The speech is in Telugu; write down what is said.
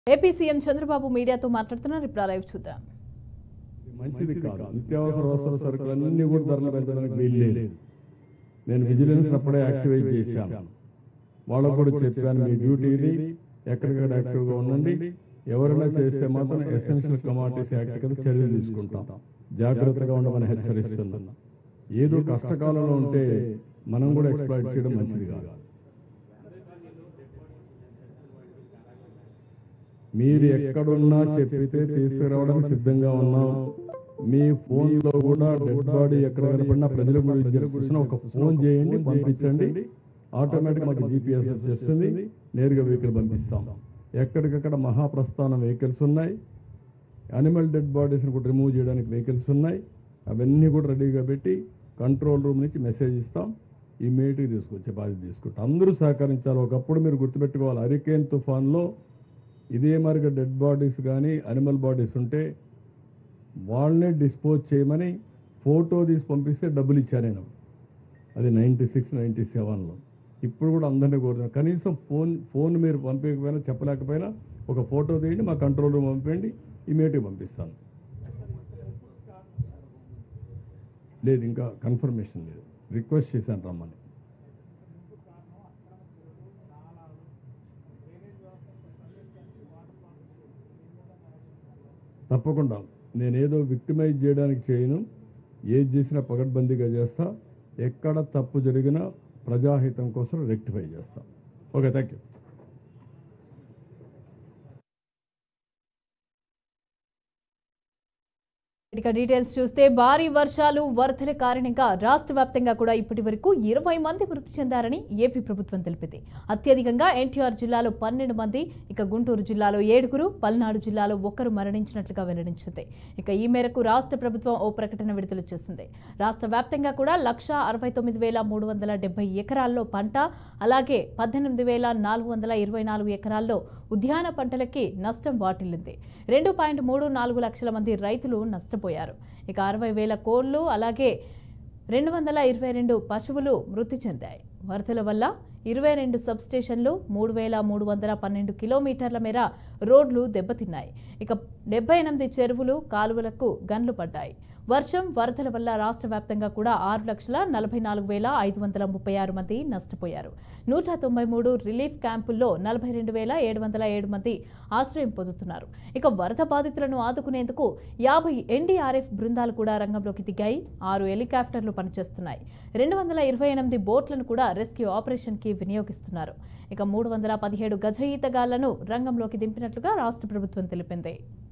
ఏపీ సీఎం చంద్రబాబు మీడియాతో మాట్లాడుతున్నారు ఇప్పుడు ఆ లైవ్ చూద్దాం ఇది మంచిది కాదు నిత్యావసర వస్తువుల సరుకులన్నీ కూడా ధరలు పెంచడానికి వీల్లేదు నేను విజిలెన్స్ అప్పుడే యాక్టివేట్ చేశాను వాళ్ళకు కూడా చెప్పాను మీ డ్యూటీ ఇది ఎక్కడికక్కడ యాక్టివ్గా ఉండండి ఎవరైనా చేస్తే మాత్రం ఎసెన్షియల్ కమాడిటీస్ యాక్ట్ కింద చర్యలు తీసుకుంటాం జాగ్రత్తగా ఉండమని హెచ్చరిస్తున్నాను ఏదో కష్టకాలంలో ఉంటే మనం కూడా ఎక్స్ప్లాయిట్ చేయడం మంచిది కాదు మీరు ఎక్కడున్నా చెప్పితే తీసుకురావడానికి సిద్ధంగా ఉన్నాం మీ ఫోన్ లో కూడా డెడ్ బాడీ ఎక్కడ కనపడినా ప్రజల గురించి తెలుస్తున్న ఒక ఫోన్ చేయండి పంపించండి ఆటోమేటిక్ మాకు జీపీఎస్ వచ్చేస్తుంది నేరుగా వెహికల్ పంపిస్తాం ఎక్కడికక్కడ మహాప్రస్థానం వెహికల్స్ ఉన్నాయి అనిమల్ డెడ్ బాడీస్ని కూడా రిమూవ్ చేయడానికి వెహికల్స్ ఉన్నాయి అవన్నీ కూడా రెడీగా పెట్టి కంట్రోల్ రూమ్ నుంచి మెసేజ్ ఇస్తాం ఇమీడియట్గా తీసుకొచ్చే బాధ్యత తీసుకుంటాం అందరూ సహకరించాలి ఒకప్పుడు మీరు గుర్తుపెట్టుకోవాలి హరికేన్ తుఫాన్లో ఇదే మరిగా డెడ్ బాడీస్ కానీ అనిమల్ బాడీస్ ఉంటే వాళ్ళనే డిస్పోజ్ చేయమని ఫోటో తీసి పంపిస్తే డబ్బులు ఇచ్చాను నేను అది నైంటీ సిక్స్ నైంటీ సెవెన్లో ఇప్పుడు కూడా అందరినీ కోరుతున్నాను కనీసం ఫోన్ ఫోన్ మీరు పంపించకపోయినా చెప్పలేకపోయినా ఒక ఫోటో తీయండి మా కంట్రోల్ రూమ్ పంపండి ఇమీడియట్గా పంపిస్తాను లేదు ఇంకా కన్ఫర్మేషన్ లేదు రిక్వెస్ట్ చేశాను రమ్మని తప్పకుండా నేనేదో విక్టిమైజ్ చేయడానికి చేయను ఏది చేసినా పగడ్బందీగా చేస్తా ఎక్కడ తప్పు జరిగినా ప్రజాహితం కోసం రెక్టిఫై చేస్తా ఓకే థ్యాంక్ యూ ఇక డీటెయిల్స్ చూస్తే భారీ వర్షాలు వరదల కారణంగా రాష్ట్ర వ్యాప్తంగా కూడా ఇప్పటి వరకు ఇరవై మంది మృతి చెందారని ఏపీ ప్రభుత్వం తెలిపింది అత్యధికంగా ఎన్టీఆర్ జిల్లాలో పన్నెండు మంది ఇక గుంటూరు జిల్లాలో ఏడుగురు పల్నాడు జిల్లాలో ఒక్కరు మరణించినట్లుగా వెల్లడించింది ఇక ఈ మేరకు రాష్ట్ర ప్రభుత్వం ఓ ప్రకటన విడుదల చేసింది రాష్ట్ర వ్యాప్తంగా కూడా లక్ష అరవై తొమ్మిది వేల మూడు వందల డెబ్బై ఎకరాల్లో పంట అలాగే పద్దెనిమిది వేల నాలుగు వందల ఇరవై నాలుగు ఎకరాల్లో ఉద్యాన పంటలకి నష్టం వాటిల్లింది రెండు పాయింట్ మూడు నాలుగు లక్షల మంది రైతులు నష్టపోయారు ఇక అరవై వేల కోళ్లు అలాగే రెండు వందల ఇరవై రెండు పశువులు మృతి చెందాయి వరదల వల్ల ఇరవై రెండు సబ్స్టేషన్లు మూడు వేల మూడు వందల పన్నెండు కిలోమీటర్ల మేర రోడ్లు దెబ్బతిన్నాయి ఇక డెబ్బై ఎనిమిది చెరువులు కాలువలకు గన్లు పడ్డాయి వర్షం వరదల వల్ల రాష్ట్ర వ్యాప్తంగా కూడా ఆరు లక్షల నలభై నాలుగు వేల ఐదు వందల ముప్పై ఆరు మంది నష్టపోయారు నూట తొంభై మూడు రిలీఫ్ క్యాంపుల్లో నలభై రెండు వేల ఏడు వందల ఏడు మంది ఆశ్రయం పొందుతున్నారు ఇక వరద బాధితులను ఆదుకునేందుకు యాభై ఎన్డీఆర్ఎఫ్ బృందాలు కూడా రంగంలోకి దిగాయి ఆరు హెలికాప్టర్లు పనిచేస్తున్నాయి రెండు వందల ఇరవై ఎనిమిది బోట్లను కూడా రెస్క్యూ ఆపరేషన్కి వినియోగిస్తున్నారు ఇక మూడు వందల పదిహేడు గజ ఈతగాళ్లను రంగంలోకి దింపినట్లుగా రాష్ట్ర ప్రభుత్వం తెలిపింది